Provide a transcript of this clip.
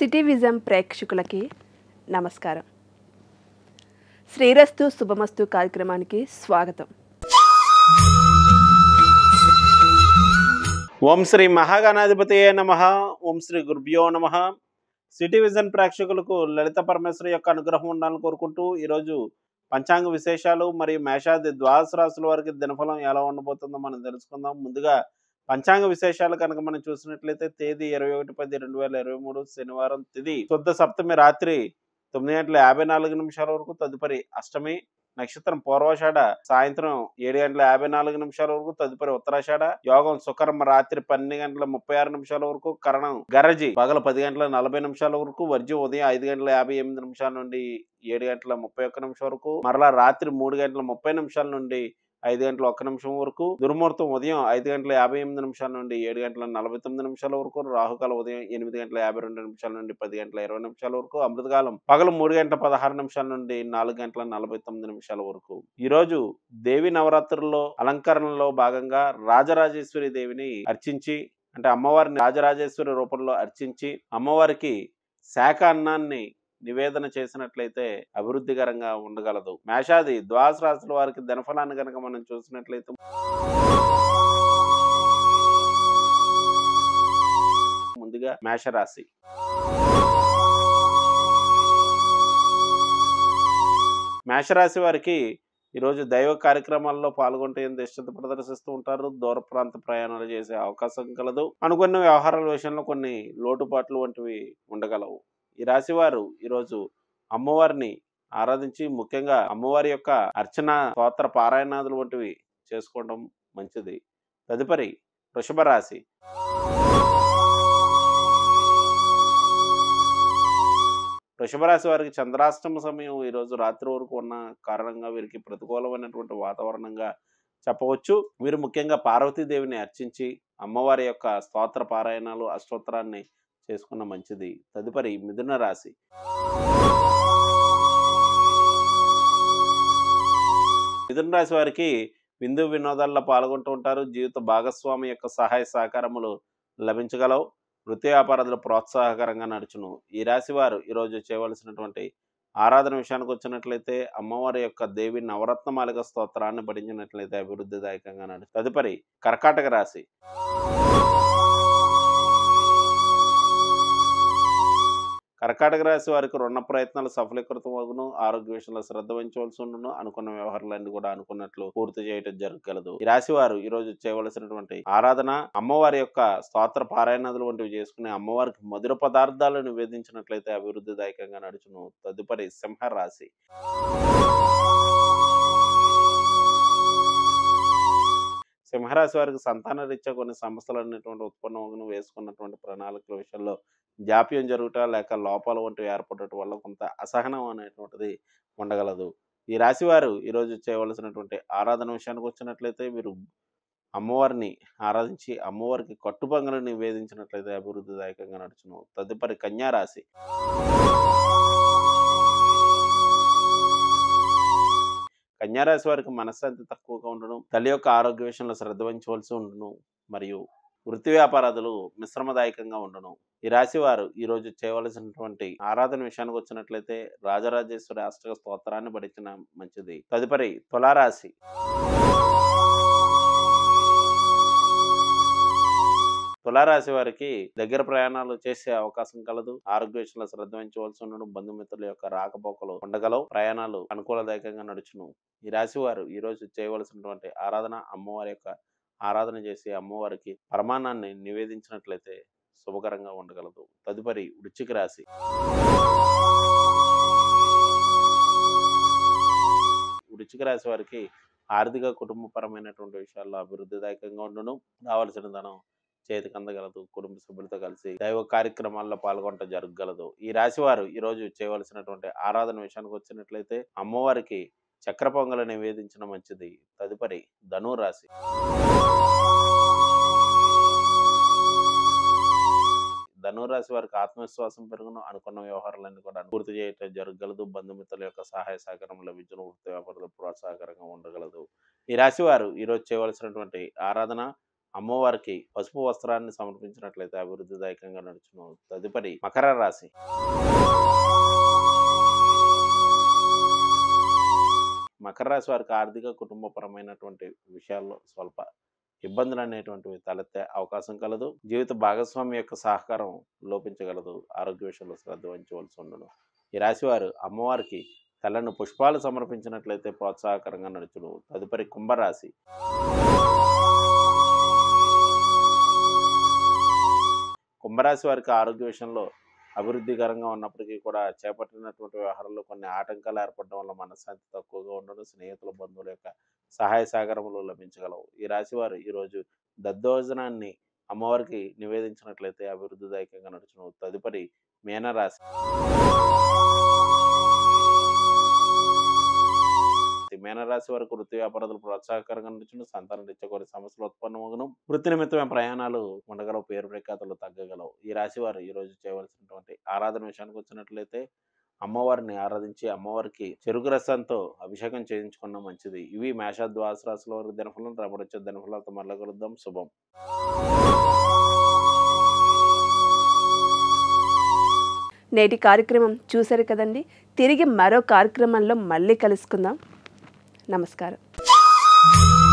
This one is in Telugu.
సిటీ విజన్ ప్రేక్షకులకి నమస్కారం శ్రీరస్తు శుభమస్తు కార్యక్రమానికి స్వాగతం ఓం శ్రీ మహాగణాధిపతి నమ ఓం శ్రీ గురుభ్యో నమ సిటీ విజన్ ప్రేక్షకులకు లలిత పరమేశ్వరి యొక్క అనుగ్రహం ఉండాలని కోరుకుంటూ ఈరోజు పంచాంగ విశేషాలు మరియు మేషాది ద్వాదశ రాశుల వారికి దినఫలం ఎలా ఉండబోతుందో మనం తెలుసుకుందాం ముందుగా పంచాంగ విశేషాలు కనుక మనం చూసినట్లయితే తేదీ ఇరవై ఒకటి పది రెండు వేల ఇరవై మూడు శనివారం తిది శుద్ధ సప్తమి రాత్రి తొమ్మిది గంటల యాభై నాలుగు నిమిషాల వరకు తదుపరి అష్టమి నక్షత్రం పూర్వాషాఢ సాయంత్రం ఏడు గంటల యాభై నాలుగు నిమిషాల వరకు తదుపరి ఉత్తరాషాఢ యోగం సుకర్మ రాత్రి పన్నెండు గంటల ముప్పై ఆరు నిమిషాల వరకు కరణం గరజి పగల పది గంటల నలభై నిమిషాల వరకు వర్జ్యం ఉదయం ఐదు గంటల యాభై ఎనిమిది నిమిషాల నుండి ఏడు గంటల ముప్పై ఒక్క నిమిషం వరకు మరలా రాత్రి మూడు గంటల ముప్పై నిమిషాల నుండి ఐదు గంటల ఒక్క నిమిషం వరకు దుర్ముహూర్తం ఉదయం ఐదు గంటల యాభై ఎనిమిది నిమిషాల నుండి ఏడు గంటల నలభై తొమ్మిది నిమిషాల వరకు రాహుకాల ఉదయం ఎనిమిది గంటల యాభై రెండు నిమిషాల నుండి పది గంటల ఇరవై నిమిషాల వరకు అమృతకాలం పగలు మూడు గంటల పదహారు నిమిషాల నుండి నాలుగు గంటల నలభై తొమ్మిది నిమిషాల వరకు ఈ రోజు దేవి నవరాత్రుల్లో అలంకరణలో భాగంగా రాజరాజేశ్వరి దేవిని అర్చించి అంటే అమ్మవారిని రాజరాజేశ్వరి రూపంలో అర్చించి అమ్మవారికి శాఖ అన్నాన్ని నివేదన చేసినట్లయితే అభివృద్ధికరంగా ఉండగలదు మేషాది ద్వాదశ రాశుల వారికి ధనఫలాన్ని కనుక మనం చూసినట్లయితే ముందుగా మేషరాశి మేషరాశి వారికి ఈరోజు దైవ కార్యక్రమాల్లో పాల్గొంటే ఎంత ఇష్టత ప్రదర్శిస్తూ ఉంటారు దూర ప్రాంత ప్రయాణాలు చేసే అవకాశం కలదు అనుకున్న వ్యవహారాల విషయంలో కొన్ని లోటుపాట్లు వంటివి ఉండగలవు ఈ రాశి వారు ఈరోజు అమ్మవారిని ఆరాధించి ముఖ్యంగా అమ్మవారి యొక్క అర్చన స్తోత్ర పారాయణాదులు వంటివి చేసుకోవడం మంచిది తదుపరి వృషభ రాశి వృషభ రాశి వారికి చంద్రాష్టమ సమయం ఈ రోజు రాత్రి వరకు ఉన్న కారణంగా వీరికి ప్రతికూలమైనటువంటి వాతావరణంగా చెప్పవచ్చు వీరు ముఖ్యంగా పార్వతీదేవిని అర్చించి అమ్మవారి యొక్క స్తోత్ర పారాయణాలు అష్టోత్తరాన్ని చేసుకున్న మంచిది తదుపరి మిథున రాశి మిథున రాశి వారికి విందు వినోదాల్లో పాల్గొంటూ ఉంటారు జీవిత భాగస్వామి యొక్క సహాయ సహకారములు లభించగలవు వృత్తి వ్యాపారాలు ప్రోత్సాహకరంగా నడుచును ఈ రాశి వారు ఈరోజు చేయవలసినటువంటి ఆరాధన విషయానికి వచ్చినట్లయితే అమ్మవారి యొక్క దేవి నవరత్నమాలిక స్తోత్రాన్ని పఠించినట్లయితే అభివృద్ధిదాయకంగా నడు తదుపరి కర్కాటక రాశి కర్కాటక రాశి వారికి రుణ ప్రయత్నాలు సఫలీకృతం అగును ఆరోగ్య విషయంలో శ్రద్ధ వహించవలసి ఉండును అనుకున్న వ్యవహారాలన్నీ కూడా అనుకున్నట్లు పూర్తి చేయటం జరగగలదు ఈ రాశి వారు ఈ రోజు చేయవలసినటువంటి ఆరాధన అమ్మవారి యొక్క స్తోత్ర పారాయణాదులు వంటివి చేసుకుని అమ్మవారికి మధుర పదార్థాలు నివేదించినట్లయితే అభివృద్ధిదాయకంగా నడుచును తదుపరి సింహ రాశి సింహరాశి వారికి సంతాన రీత్యా కొన్ని సమస్యలు అనేటువంటి ఉత్పన్నం వేసుకున్నటువంటి ప్రణాళికల విషయంలో జాప్యం జరుగుట లేక లోపాలు వంటివి ఏర్పడటం వల్ల కొంత అసహనం అనేటువంటిది ఉండగలదు ఈ రాశి వారు ఈరోజు చేయవలసినటువంటి ఆరాధన విషయానికి వచ్చినట్లయితే వీరు అమ్మవారిని ఆరాధించి అమ్మవారికి కట్టుబంగలు నివేదించినట్లయితే అభివృద్ధిదాయకంగా నడుచును తదుపరి కన్యా రాశి కన్యారాశి వారికి మనశ్శాంతి తక్కువగా ఉండడం తల్లి యొక్క ఆరోగ్య విషయంలో శ్రద్ధ వహించవలసి ఉండను మరియు వృత్తి వ్యాపారాదులు మిశ్రమదాయకంగా ఉండను ఈ రాశి వారు ఈ రోజు చేయవలసినటువంటి ఆరాధన విషయానికి వచ్చినట్లయితే రాజరాజేశ్వరి అష్టక స్తోత్రాన్ని పఠించిన మంచిది తదుపరి తులారాశి తులారాశి వారికి దగ్గర ప్రయాణాలు చేసే అవకాశం కలదు ఆరోగ్య విషయంలో శ్రద్ధ వహించవలసి ఉండడం బంధుమిత్రుల యొక్క రాకపోకలు ఉండగలవు ప్రయాణాలు అనుకూలదాయకంగా నడుచును ఈ రాశి వారు ఈ రోజు చేయవలసినటువంటి ఆరాధన అమ్మవారి యొక్క ఆరాధన చేసి అమ్మవారికి పరమాన్నాన్ని నివేదించినట్లయితే శుభకరంగా ఉండగలదు తదుపరి వృశ్చిక రాశి వృశ్చిక రాశి వారికి ఆర్థిక కుటుంబపరమైనటువంటి విషయాల్లో అభివృద్ధిదాయకంగా ఉండను రావాల్సిన ధనం చేతికి అందగలదు కుటుంబ సభ్యులతో కలిసి దైవ కార్యక్రమాల్లో పాల్గొనడం జరగగలదు ఈ రాశి వారు ఈ రోజు చేయవలసినటువంటి ఆరాధన విషయానికి వచ్చినట్లయితే అమ్మవారికి చక్ర పొంగలు నివేదించడం మంచిది తదుపరి ధను రాశి ధనురాశి వారికి ఆత్మవిశ్వాసం పెరుగును అనుకున్న వ్యవహారాలన్నీ కూడా పూర్తి చేయటం జరగగలదు బంధుమిత్రుల యొక్క సహాయ సహకారం లభించడం వృత్తి వ్యాపారాలు ప్రోత్సాహకరంగా ఉండగలదు ఈ రాశి వారు ఈరోజు చేయవలసినటువంటి ఆరాధన అమ్మవారికి పసుపు వస్త్రాన్ని సమర్పించినట్లయితే అభివృద్ధిదాయకంగా నడుచును తదుపరి మకర రాశి మకర రాశి వారికి ఆర్థిక కుటుంబపరమైనటువంటి విషయాల్లో స్వల్ప ఇబ్బందులు అనేటువంటివి తలెత్తే అవకాశం కలదు జీవిత భాగస్వామి యొక్క సహకారం లోపించగలదు ఆరోగ్య విషయంలో శ్రద్ధ వహించవలసి ఉండను ఈ రాశి వారు అమ్మవారికి తెల్లని పుష్పాలు సమర్పించినట్లయితే ప్రోత్సాహకరంగా నడుచును తదుపరి కుంభరాశి కుంభరాశి వారికి ఆరోగ్య విషయంలో అభివృద్ధికరంగా ఉన్నప్పటికీ కూడా చేపట్టినటువంటి వ్యవహారంలో కొన్ని ఆటంకాలు ఏర్పడడం వల్ల మనశ్శాంతి తక్కువగా ఉండడం స్నేహితుల బంధువుల యొక్క సహాయ సహకారములు లభించగలవు ఈ రాశి వారు ఈరోజు దద్దోజనాన్ని అమ్మవారికి నివేదించినట్లయితే అభివృద్ధిదాయకంగా నడుచును తదుపరి మీనరాశి మీనరాశి వరకు వృత్తి వ్యాపారాలు ప్రోత్సాహకరంగా నడుచును సంతానం రీత్యా కొన్ని సమస్యలు ఉత్పన్నమగును వృత్తి నిమిత్తమైన ప్రయాణాలు ఉండగలవు పేరు ప్రఖ్యాతలు తగ్గగలవు ఈ రాశి వారు ఈ రోజు చేయవలసినటువంటి ఆరాధన విషయానికి వచ్చినట్లయితే అమ్మవారిని ఆరాధించి అమ్మవారికి చెరుకు రసంతో అభిషేకం చేయించుకున్న మంచిది ఇవి మేషాద్వాస రాశుల వారికి దినఫలం రాబడొచ్చే దినఫలాలతో మళ్ళీ కలుద్దాం శుభం నేటి కార్యక్రమం చూశారు కదండి తిరిగి మరో కార్యక్రమంలో మళ్ళీ కలుసుకుందాం నమస్కారం